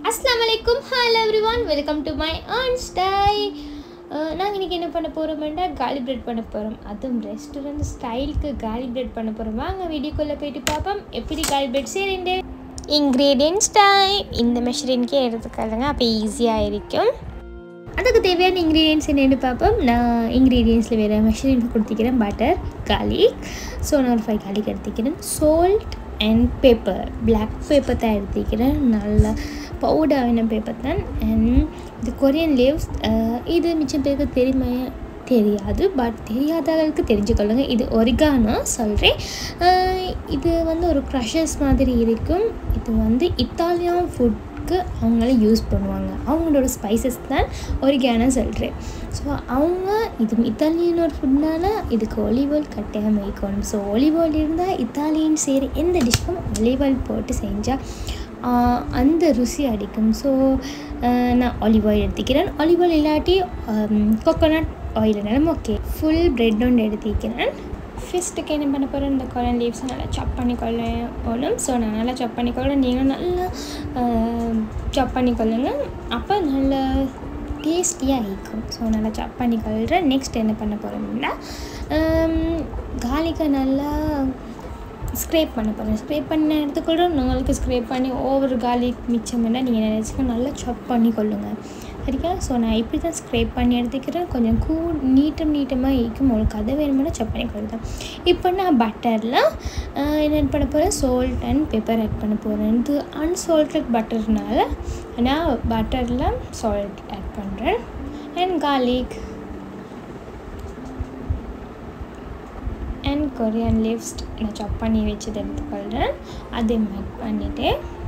அஸ்லாம் வலைக்கும் hello everyone welcome to my ஆன் ஸ்டை நாங்கள் இன்றைக்கி என்ன பண்ண போகிறோம்னா காலி பிரெட் பண்ண போகிறோம் அதுவும் ரெஸ்டாரண்ட் ஸ்டைலுக்கு காலி பிரெட் பண்ண போகிறோம் வாங்க வீடியோக்குள்ளே போயிட்டு பார்ப்போம் எப்படி காலி பிரெட் செய்கிறேன் இன்க்ரீடியன்ஸ் டைம் இந்த மெஷரின்கே எடுத்துக்கலங்க அப்போ ஈஸியாக இருக்கும் அதுக்கு தேவையான இன்க்ரீடியன்ஸ் என்னென்னு பார்ப்போம் நான் இன்க்ரீடியன்ஸில் வேறு மெஷரின் கொடுத்துக்கிறேன் பட்டர் garlic ஸோ நான் ஒரு ஃபைவ் garlic எடுத்துக்கிறேன் salt and pepper black pepper தான் எடுத்துக்கிறேன் நல்ல பவுடான பேப்பர் தான் அண்ட் இது கொரியன் லீவ்ஸ் இது மிச்சம் பேருக்கு தெரியுமா தெரியாது பட் தெரியாதவர்களுக்கு தெரிஞ்சுக்கொள்ளுங்க இது ஒரிகானோ சொல்கிறேன் இது வந்து ஒரு க்ரஷஸ் மாதிரி இருக்கும் இது வந்து இத்தாலியன் ஃபுட்க்கு அவங்களே யூஸ் பண்ணுவாங்க அவங்களோட ஸ்பைசஸ் தான் ஒரிகானோ சொல்கிறேன் ஸோ அவங்க இது இத்தாலியன் ஒரு ஃபுட்னால இதுக்கு ஒலிவ் ஆயில் கட்டாயம் வைக்கணும் ஸோ ஒலிவ் ஆயில் இருந்தால் இத்தாலியன் செய்கிற எந்த டிஷ்க்கும் ஒலிவ் ஆயில் போட்டு செஞ்சால் அந்த ருசி அடிக்கும் ஸோ நான் ஒலிவ் ஆயில் எடுத்துக்கிறேன் ஒலிவ் ஆயில் இல்லாட்டி கோகோனட் ஆயில்னாலும் ஓகே ஃபுல் பிரெட் ஒன்று எடுத்துக்கிறேன் ஃபஸ்ட்டுக்கு என்ன பண்ண போகிறேன் இந்த கொரியன் லீவ்ஸை நல்லா சாப் பண்ணி கொள்ளணும் ஸோ நான் நல்லா சாப் பண்ணி கொள்ளுறேன் நீங்களும் நல்லா சாப் பண்ணி கொள்ளுங்க அப்போ நல்ல டேஸ்டியாக இருக்கும் ஸோ நல்லா சாப் பண்ணி கொள்கிறேன் நெக்ஸ்ட் என்ன பண்ண போகிறோம்னா காலிக்கை நல்லா ஸ்க்ரேப் பண்ண போகிறேன் ஸ்க்ரேப் பண்ண எடுத்துக்கொள்கிறோம் உங்களுக்கு ஸ்க்ரேப் பண்ணி ஓவர் கார்லிக் மிச்சம் பண்ணால் நீங்கள் நினச்சிக்க நல்லா சாப் பண்ணி கொள்ளுங்கள் சரிக்கா ஸோ நான் இப்படி தான் ஸ்க்ரேப் பண்ணி எடுத்துக்கிறேன் கொஞ்சம் கூ நீட்டம் நீட்டமாக இருக்கும் உங்களுக்கு அதை வேணுமென்னா சாப் பண்ணி கொள்ளுறேன் இப்போ நான் பட்டரில் என்ன பண்ண போகிறேன் சால்ட் அண்ட் பெப்பர் ஆட் பண்ண போகிறேன் இது அன்சால்டட் பட்டர்னால நான் பட்டரில் சால்ட் ஆட் பண்ணுறேன் and garlic and coriander leaves நான் சாப் பண்ணி வச்சது எடுத்துக்கொள்கிறேன் அதை மேக் பண்ணிவிட்டு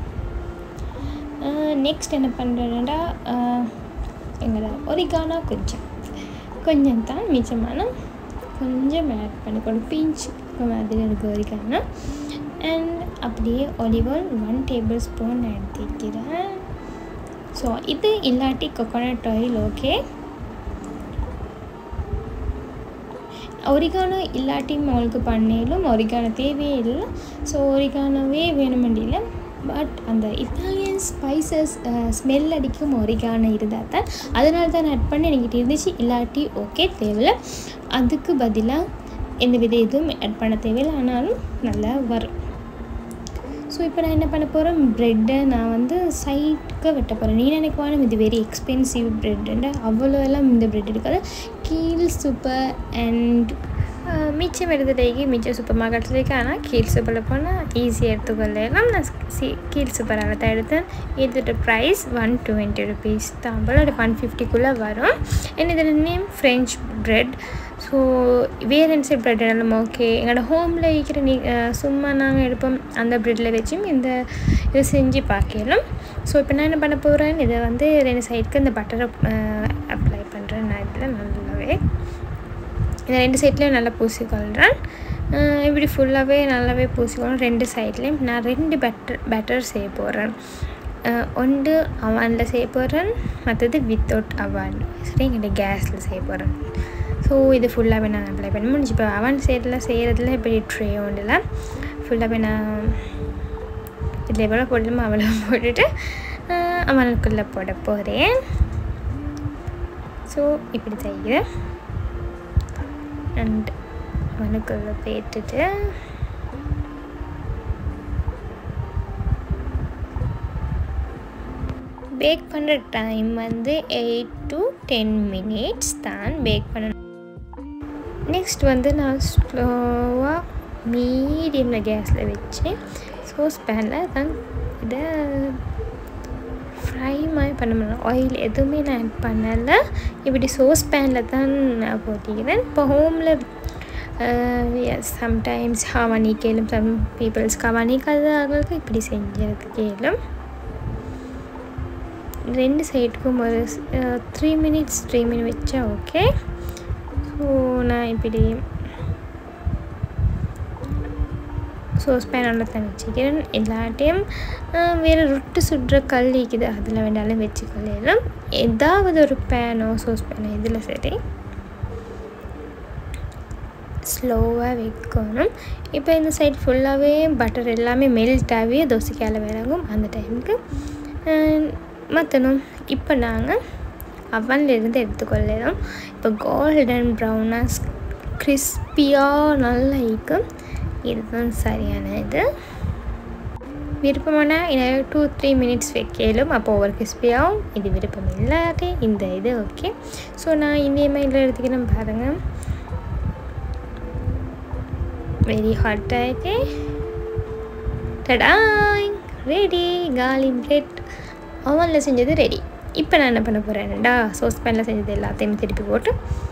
நெக்ஸ்ட் என்ன பண்ணுறேன்னா எங்களோட ஒரிகானா கொஞ்சம் கொஞ்சம் தான் மிச்சமான கொஞ்சம் ஆட் பண்ணிக்கணும் பீஞ்ச் மாதிரி எனக்கு ஒரிகானா அண்ட் அப்படியே olive oil one tablespoon எடுத்துக்கிறேன் ஸோ இது இல்லாட்டி கொக்கோனட் ஆயில் ஓகே ஒரிகானோ இல்லாட்டியும் அவங்களுக்கு பண்ணிலும் ஒரிகானோ தேவையே இல்லை ஸோ ஒரிகானோவே வேணுமெண்டியில் பட் அந்த இத்தாலியன் ஸ்பைசஸ் ஸ்மெல் அடிக்கும் ஒரிகானோ இருந்தால் தான் அதனால தான் ஆட் பண்ணி என்கிட்ட இருந்துச்சு இல்லாட்டி ஓகே தேவையில்லை அதுக்கு பதிலாக எந்த வித இதுவும் ஆட் பண்ண தேவையில்லை ஆனாலும் நல்லா வரும் ஸோ இப்போ நான் என்ன பண்ண போகிறேன் ப்ரெட்டை நான் வந்து சைடுக்கு வெட்ட போகிறேன் நீ நினைக்குவானும் இது வெரி எக்ஸ்பென்சிவ் ப்ரெட்டுண்டு அவ்வளோ எல்லாம் இந்த ப்ரெட் இருக்காது கீழ் சூப்பர் அண்ட் மிச்சம் எடுத்துட்டேக்கு மிச்சம் சூப்பர் மார்க்கெட்டில் இருக்கு ஆனால் கீழ் சூப்பரில் போனால் ஈஸியாக எடுத்துக்கொள்ளலாம் நான் சி கீழ் சூப்பரால் தான் எடுத்தேன் இதோட ப்ரைஸ் ஒன் டுவெண்ட்டி ருபீஸ் தான் போல் அது ஒன் ஃபிஃப்டிக்குள்ளே வரும் என்ன இதோட நேம் ஃப்ரெஞ்ச் ப்ரெட் ஸோ வேறு என்ன சைட் ப்ரெட் எல்லாம் ஓகே எங்களோட ஹோமில் இருக்கிற நீ சும்மா நாங்கள் எடுப்போம் அந்த ப்ரெட்டில் வச்சும் இந்த இதை செஞ்சு பார்க்கலாம் ஸோ இப்போ நான் என்ன பண்ண போகிறேன் இதை வந்து ரெண்டு சைடுக்கு இந்த பட்டரை அப்ளை பண்ணுறேன் நான் இதில் நல்லாவே இந்த ரெண்டு சைட்லேயும் நல்லா பூசிக்கொள்கிறேன் இப்படி ஃபுல்லாகவே நல்லாவே பூசிக்கொள்ளும் ரெண்டு சைட்லேயும் நான் ரெண்டு பெட்டர் பெட்டர் செய்ய போகிறேன் ஒன்று அவனில் செய்ய போகிறேன் மற்றது வித்தவுட் அவன் சரி எங்கிட்ட கேஸில் செய்ய போகிறேன் ஸோ இது ஃபுல்லாகவே நான் அப்ளை பண்ணி முடிஞ்சு இப்போ அவன் சைடில் செய்கிறதுல இப்படி ட்ரே ஒன்றில் ஃபுல்லாகவே நான் இதில் எவ்வளோ போடணுமோ அவ்வளோ போட்டுட்டு அவனுக்குள்ளே போட போகிறேன் ஸோ இப்படி செய்கிறேன் அண்ட் அவனுக்குள்ளே போயிட்டுட்டு பேக் பண்ணுற டைம் வந்து எயிட் டு டென் மினிட்ஸ் தான் பேக் பண்ணணும் நெக்ஸ்ட் வந்து நான் ஸ்லோவாக மீடியமில் கேஸில் வச்சு சோஸ் பேனில் தான் இதை ஃப்ரை மாதிரி பண்ண முடியல ஆயில் எதுவுமே நான் ஆட் பண்ணலை இப்படி சோஸ் பேனில் தான் நான் போட்டிக்கிறேன் இப்போ ஹோமில் சம்டைம்ஸ் ஹவானி கேளும் சம் பீப்புள்ஸ் ஹவானி கதாகளுக்கு இப்படி செஞ்சதுக்கு கேளும் ரெண்டு சைடுக்கும் ஒரு த்ரீ மினிட்ஸ் த்ரீ மினிட் வச்சா ஓகே ஸோ நான் இப்படி சோஸ் பேனோட தான் வச்சுக்கிறேன் எல்லாட்டையும் வேறு ரொட்டு சுடுற கல் இருக்குது அதில் வேணாலும் வச்சுக்கொள்ளலாம் ஏதாவது ஒரு பேனோ சோஸ் பேனோ இதில் சரி ஸ்லோவாக வைக்கணும் இப்போ இந்த சைடு ஃபுல்லாகவே பட்டர் எல்லாமே மெல்ட் ஆகி தோசைக்கால விளங்கும் அந்த டைமுக்கு மாற்றணும் இப்போ நாங்கள் அவன்லேருந்து எடுத்துக்கொள்ளணும் இப்போ கோல்டன் ப்ரௌனாக கிறிஸ்பியாக நல்லா இருக்கும் இதுதான் சரியான இது விருப்பமான இன்னும் டூ த்ரீ மினிட்ஸ் வைக்கலும் அப்போ ஒவ்வொரு கிறிஸ்பியாகவும் இது விருப்பம் இல்லாட்டி இந்த இது ஓகே ஸோ நான் இதே மாதிரி எடுத்துக்கிறேன் பாருங்கள் வெரி ஹாட் ஆகிட்டு டடாய் ரெடி காலி பிரெட் அவனில் செஞ்சது ரெடி இப்போ நான் என்ன பண்ண போகிறேன்டா சோஸ் பேனில் செஞ்சது எல்லாத்தையும் திருப்பி போட்டு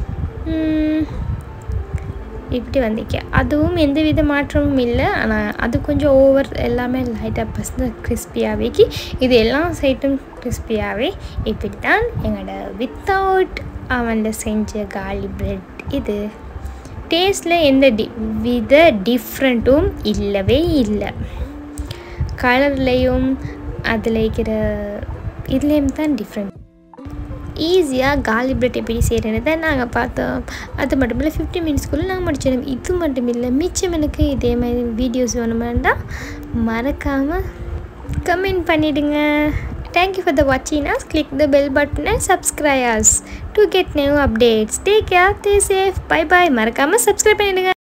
இப்படி வந்திக்க அதுவும் எந்த வித மாற்றமும் இல்லை ஆனால் அது கொஞ்சம் ஓவர் எல்லாமே லைட்டாக பசங்க கிறிஸ்பியாகவேக்கி இது எல்லாம் சைட்டும் கிறிஸ்பியாகவே இப்படி தான் எங்களோட வித்தவுட் அவனில் செஞ்ச காலி பிரெட் இது டேஸ்ட்டில் எந்த டி வித டிஃப்ரெண்ட்டும் இல்லவே இல்லை கலர்லேயும் அதில் இருக்கிற இதுலேயும் தான் டிஃப்ரெண்ட் ஈஸியாக காலி பிரெட் எப்படி செய்கிறேன்னு தான் நாங்கள் பார்த்தோம் அது மட்டும் இல்லை ஃபிஃப்டி மினிட்ஸ்க்குள்ளே நாங்கள் முடிச்சிடும் இது மட்டும் இல்லை மிச்சம் எனக்கு இதே மாதிரி வீடியோஸ் வேணுமாண்டா மறக்காமல் கமெண்ட் பண்ணிவிடுங்க தேங்க்யூ ஃபார் த வாட்சிங் us click the bell button and subscribers to get new updates take care day safe bye bye மறக்காமல் சப்ஸ்கிரைப் பண்ணிவிடுங்க